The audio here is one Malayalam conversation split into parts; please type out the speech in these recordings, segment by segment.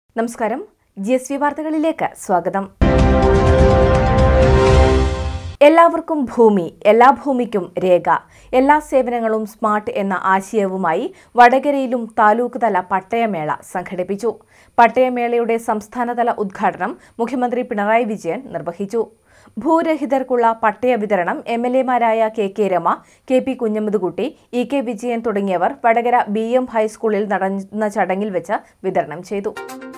നമസ്കാരം ജി എസ് വി വാർത്തകളിലേക്ക് സ്വാഗതം എല്ലാവർക്കും ഭൂമി എല്ലാ ഭൂമിക്കും രേഖ എല്ലാ സേവനങ്ങളും സ്മാർട്ട് എന്ന ആശയവുമായി വടകരയിലും താലൂക്ക് തല പട്ടയമേള സംഘടിപ്പിച്ചു പട്ടയമേളയുടെ സംസ്ഥാനതല ഉദ്ഘാടനം മുഖ്യമന്ത്രി പിണറായി വിജയൻ നിർവഹിച്ചു ഭൂരഹിതർക്കുള്ള പട്ടയ വിതരണം എം എൽ എമാരായ K K Rama K P Kunhammadkutty E K Vijayan തുടങ്ങിയവർ വടകര ബി എം ഹൈസ്കൂളിൽ നടന്ന ചടങ്ങിൽ വെച്ച് വിതരണം ചെയ്തു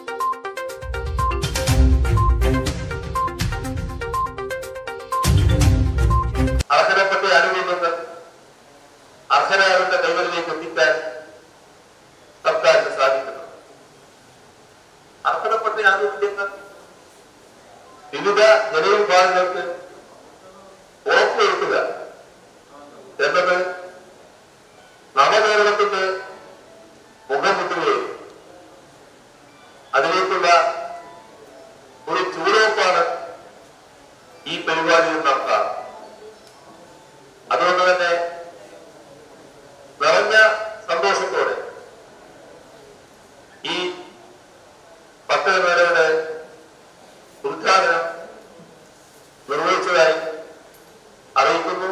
അർഹതപ്പെട്ട ആനുകൂല്യങ്ങൾ അർഹരായവരുടെ കൈകളിലേക്ക് എത്തിക്കാൻ സർക്കാരിന് സാധിക്കുന്നു അർഹതപ്പെട്ട ആനുകൂല്യങ്ങൾ വിവിധ ജനവിഭാഗങ്ങൾക്ക് ഉറപ്പുവരുത്തുക എന്നത് നവകേരളത്തിന്റെ മുഖമുദ്രയും അതിലേക്കുള്ള ഒരു ചൂടുവെപ്പാണ് ഈ പരിപാടിയിൽ നാം കാണുന്നത് അതുകൊണ്ട് തന്നെ നിറഞ്ഞ സന്തോഷത്തോടെ ഈ പട്ടയമേളയുടെ ഉദ്ഘാടനം നിർവഹിച്ചതായി അറിയിക്കുന്നു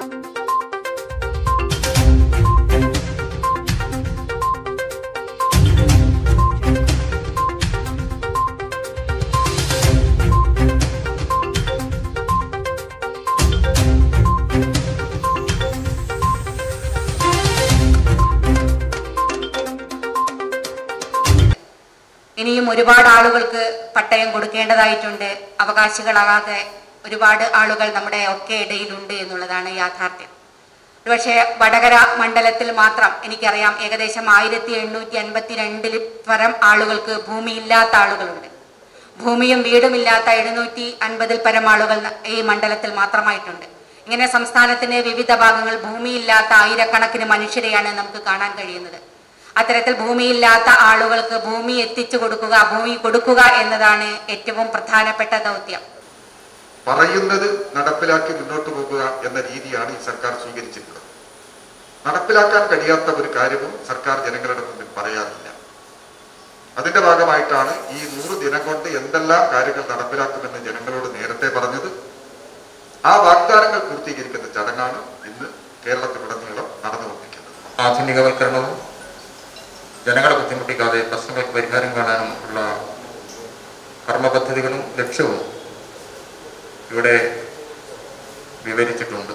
ഇനിയും ഒരുപാട് ആളുകൾക്ക് പട്ടയം കൊടുക്കേണ്ടതായിട്ടുണ്ട് അവകാശികളാകാതെ ഒരുപാട് ആളുകൾ നമ്മുടെ ഒക്കെ ഇടയിലുണ്ട് എന്നുള്ളതാണ് യാഥാർത്ഥ്യം ഒരുപക്ഷെ വടകര മണ്ഡലത്തിൽ മാത്രം എനിക്കറിയാം ഏകദേശം ആയിരത്തി എണ്ണൂറ്റി അൻപത്തി രണ്ടിൽ പരം ആളുകൾക്ക് ഭൂമിയില്ലാത്ത ആളുകളുണ്ട് ഭൂമിയും വീടുമില്ലാത്ത എഴുന്നൂറ്റി അൻപതിൽ പരം ആളുകൾ ഈ മണ്ഡലത്തിൽ മാത്രമായിട്ടുണ്ട് ഇങ്ങനെ സംസ്ഥാനത്തിന്റെ വിവിധ ഭാഗങ്ങൾ ഭൂമിയില്ലാത്ത ആയിരക്കണക്കിന് മനുഷ്യരെയാണ് നമുക്ക് കാണാൻ കഴിയുന്നത് അത്തരത്തിൽ ഭൂമിയില്ലാത്ത ആളുകൾക്ക് ഭൂമി എത്തിച്ചു കൊടുക്കുക ഭൂമി കൊടുക്കുക എന്നതാണ് ഏറ്റവും പ്രധാനപ്പെട്ട ദൗത്യം പറയുന്നത് നടപ്പിലാക്കി മുന്നോട്ട് പോകുക എന്ന രീതിയാണ് ഈ സർക്കാർ സ്വീകരിച്ചിട്ടുള്ളത് നടപ്പിലാക്കാൻ കഴിയാത്ത ഒരു കാര്യവും സർക്കാർ ജനങ്ങളുടെ മുന്നിൽ പറയാറില്ല അതിന്റെ ഭാഗമായിട്ടാണ് ഈ നൂറ് ദിനം കൊണ്ട് എന്തെല്ലാം കാര്യങ്ങൾ നടപ്പിലാക്കുമെന്ന് ജനങ്ങളോട് നേരത്തെ പറഞ്ഞത് ആ വാഗ്ദാനങ്ങൾ പൂർത്തീകരിക്കുന്ന ചടങ്ങാണ് ഇന്ന് കേരളത്തിലുടനീളം നടന്നുകൊണ്ടിരിക്കുന്നത് ആധുനികവൽക്കരണവും ജനങ്ങളെ ബുദ്ധിമുട്ടിക്കാതെ പ്രശ്നങ്ങൾക്ക് പരിഹാരം കാണാനും ഉള്ള കർമ്മപദ്ധതികളും ലക്ഷ്യവും ഇവിടെ വിവരിച്ചിട്ടുണ്ട്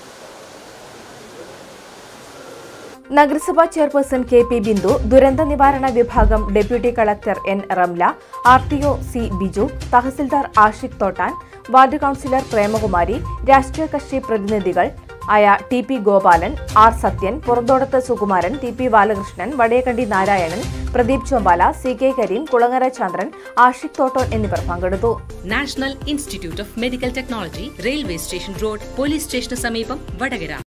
നഗരസഭാ ചെയർപേഴ്സൺ കെ പി ബിന്ദു ദുരന്ത നിവാരണ വിഭാഗം deputy collector N Ramla R T O C Biju tahsildar Ashiq Thottan ward councillor Premakumari രാഷ്ട്രീയ കക്ഷി പ്രതിനിധികൾ ആയ T P Gopalan R Sathyan Purathodath Sukumaran T P Balakrishnan Vadayakandi Narayanan Pradeep Chombala C K Kareem Kulangara Chandran Ashiq Thotton എന്നിവർ പങ്കെടുത്തു National Institute of Medical Technology railway station road police സ്റ്റേഷന് സമീപം വടകര